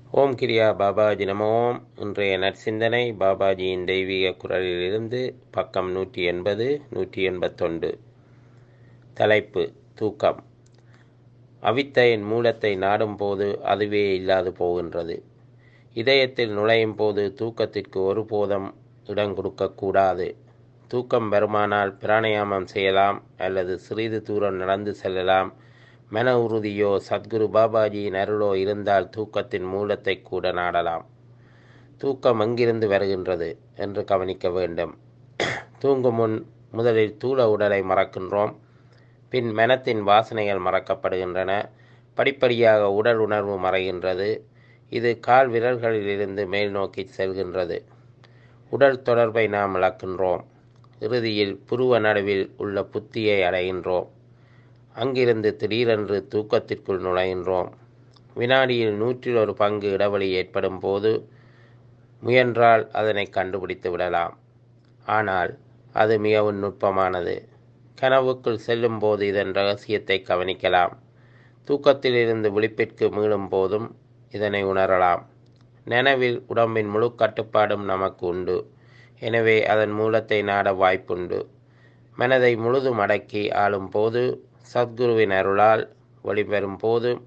ஓம் கிரியா பாபாஜி நம ஓம் இன்றைய நற்சிந்தனை பாபாஜியின் தெய்வீக குரலிலிருந்து பக்கம் நூற்றி எண்பது நூற்றி எண்பத்தொன்று தலைப்பு தூக்கம் அவித்தையின் மூலத்தை நாடும் போது அதுவே இல்லாது போகின்றது இதயத்தில் நுழையும் போது தூக்கத்திற்கு ஒருபோதும் இடம் கொடுக்கக்கூடாது தூக்கம் வருமானால் பிராணயாமம் செய்யலாம் அல்லது சிறிது தூரம் நடந்து செல்லலாம் மன உறுதியோ சத்குரு பாபாஜியின் அருளோ இருந்தால் தூக்கத்தின் மூலத்தை கூட நாடலாம் தூக்கம் எங்கிருந்து வருகின்றது என்று கவனிக்க வேண்டும் தூங்கும் முன் முதலில் தூள உடலை மறக்கின்றோம் பின் மனத்தின் வாசனைகள் மறக்கப்படுகின்றன படிப்படியாக உடல் உணர்வு மறைகின்றது இது கால் விரல்களிலிருந்து மேல் நோக்கி செல்கின்றது உடல் தொடர்பை நாம் இழக்கின்றோம் இறுதியில் புருவ நடுவில் உள்ள புத்தியை அடைகின்றோம் அங்கிருந்து திடீரென்று தூக்கத்திற்குள் நுழைகின்றோம் வினாடியில் நூற்றில் ஒரு பங்கு இடைவெளி ஏற்படும் போது முயன்றால் அதனை கண்டுபிடித்து விடலாம் ஆனால் அது மிகவும் நுட்பமானது கனவுக்குள் செல்லும் போது இதன் ரகசியத்தை கவனிக்கலாம் தூக்கத்திலிருந்து விழிப்பிற்கு மீளும் போதும் இதனை உணரலாம் நனவில் உடம்பின் முழு கட்டுப்பாடும் நமக்கு உண்டு எனவே அதன் மூலத்தை நாட வாய்ப்புண்டு மனதை முழுதும் அடக்கி ஆளும் போது சத்குருவின் அருளால் வழிபெறும் போதும்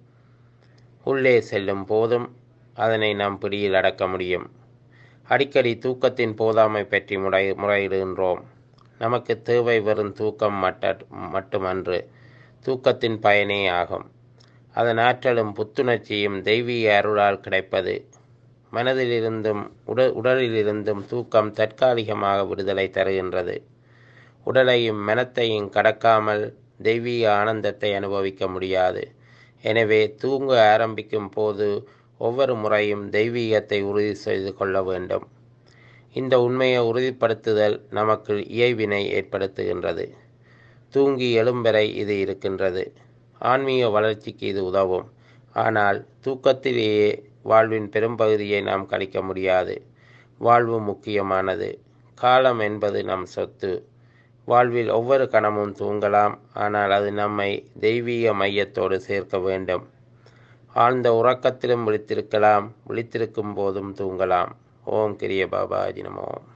உள்ளே செல்லும் போதும் அதனை நாம் பிடியில் அடக்க முடியும் அடிக்கடி தூக்கத்தின் போதாமை பற்றி முறை முறையிடுகின்றோம் நமக்கு தேவை வெறும் தூக்கம் மட்ட மட்டுமன்று தூக்கத்தின் பயனே ஆகும் அதன் ஆற்றலும் புத்துணர்ச்சியும் தெய்வீக அருளால் கிடைப்பது மனதிலிருந்தும் உடல் உடலிலிருந்தும் தூக்கம் தற்காலிகமாக விடுதலை தருகின்றது உடலையும் மனத்தையும் கடக்காமல் தெய்வீக ஆனந்தத்தை அனுபவிக்க முடியாது எனவே தூங்க ஆரம்பிக்கும் போது ஒவ்வொரு முறையும் தெய்வீகத்தை உறுதி செய்து கொள்ள வேண்டும் இந்த உண்மையை உறுதிப்படுத்துதல் நமக்கு இயைவினை ஏற்படுத்துகின்றது தூங்கி எழும்பெறை இது இருக்கின்றது ஆன்மீக வளர்ச்சிக்கு இது உதவும் ஆனால் தூக்கத்திலேயே வாழ்வின் பெரும்பகுதியை நாம் கழிக்க முடியாது வாழ்வு முக்கியமானது காலம் என்பது நம் சொத்து வாழ்வில் ஒவ்வொரு கணமும் தூங்கலாம் ஆனால் அது நம்மை தெய்வீக மையத்தோடு சேர்க்க வேண்டும் ஆழ்ந்த உறக்கத்திலும் விழித்திருக்கலாம் விழித்திருக்கும் போதும் தூங்கலாம் ஓம் கிரிய பாபாஜி நமோம்